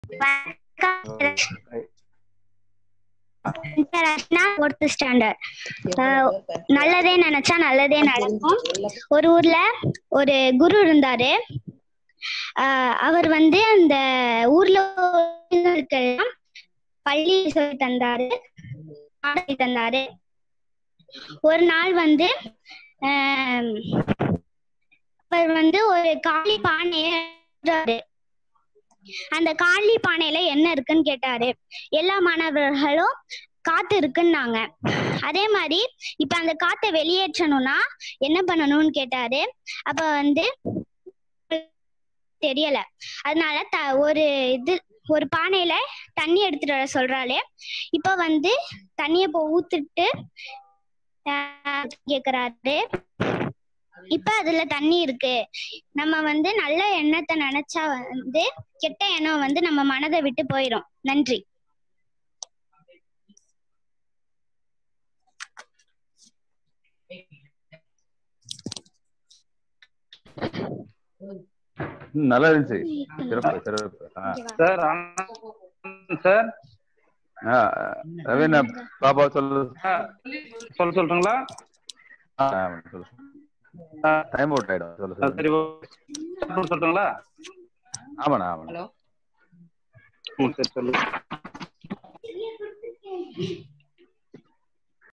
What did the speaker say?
Fourth standard நல்லதே நினைச்சா நல்லதே நடக்கும் ஒரு ஊர்ல ஒரு குரு இருந்தாரு ஆஹ் அவர் வந்து அந்த ஊர்ல உள்ளவர்களுக்கெல்லாம் பள்ளி சொல்லி தந்தாரு பாடம் சொல்லி தந்தாரு ஒரு நாள் வந்து ஆஹ் அவர் வந்து ஒரு காளி பானைய எடுத்தாரு. அந்த காளி பானையில என்ன இருக்குன்னு கேட்டாரு எல்லா மாணவர்களும் காத்து இருக்குன்னாங்க அதே மாதிரி இப்ப அந்த காத்தை வெளியேற்றணும்னா என்ன பண்ணணும்னு கேட்டாரு அப்ப வந்து தெரியல அதனால த ஒரு இது ஒரு பானையில தண்ணி எடுத்துட்டு வர சொல்றாளே இப்ப வந்து தண்ணிய இப்போ ஊத்திட்டு ஆஹ் கேக்குறாரு இப்ப அதுல தண்ணி இருக்கு நம்ம வந்து நல்ல எண்ணத்தை நினைச்சா வந்து கெட்ட எண்ணம் வந்து நம்ம மனதை விட்டு போயிடும் நன்றி ம், நல்லா இருந்துச்சு சிறப்பு சிறப்பு ஆ. சார் ஆனந்த் சார் ஆ, ரவீனா பாப்பா சொல்லு ஆ, சொல்ல சொல்றீங்களா ஆ, சொல்லு டைம் அவுட் ஆயிடும் சொல்லு ஆ, சொல்லு சரி ஓகே சொல்றீங்களா ஆமாண்ணா ஆமாண்ணா ம் சரி சொல்லு